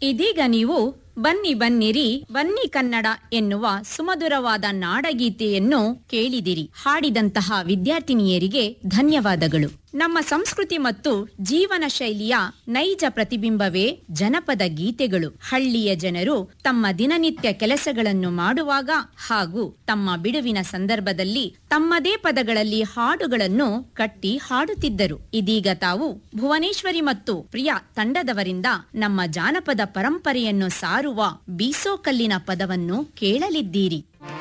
ಇದೀಗ ನೀವು ಬನ್ನಿ ಬನ್ನಿರಿ ಬನ್ನಿ ಕನ್ನಡ ಎನ್ನುವ ಸುಮಧುರವಾದ ನಾಡಗೀತೆಯನ್ನು ಕೇಳಿದಿರಿ ಹಾಡಿದಂತಹ ವಿದ್ಯಾರ್ಥಿನಿಯರಿಗೆ ಧನ್ಯವಾದಗಳು ನಮ್ಮ ಸಂಸ್ಕೃತಿ ಮತ್ತು ಜೀವನ ಶೈಲಿಯ ನೈಜ ಪ್ರತಿಬಿಂಬವೇ ಜನಪದ ಗೀತೆಗಳು ಹಳ್ಳಿಯ ಜನರು ತಮ್ಮ ದಿನನಿತ್ಯ ಕೆಲಸಗಳನ್ನು ಮಾಡುವಾಗ ಹಾಗೂ ತಮ್ಮ ಬಿಡುವಿನ ಸಂದರ್ಭದಲ್ಲಿ ತಮ್ಮದೇ ಪದಗಳಲ್ಲಿ ಹಾಡುಗಳನ್ನು ಕಟ್ಟಿ ಹಾಡುತ್ತಿದ್ದರು ಇದೀಗ ತಾವು ಭುವನೇಶ್ವರಿ ಮತ್ತು ಪ್ರಿಯಾ ತಂಡದವರಿಂದ ನಮ್ಮ ಜಾನಪದ ಪರಂಪರೆಯನ್ನು ಸಾರುವ ಬೀಸೋ ಕಲ್ಲಿನ ಪದವನ್ನು ಕೇಳಲಿದ್ದೀರಿ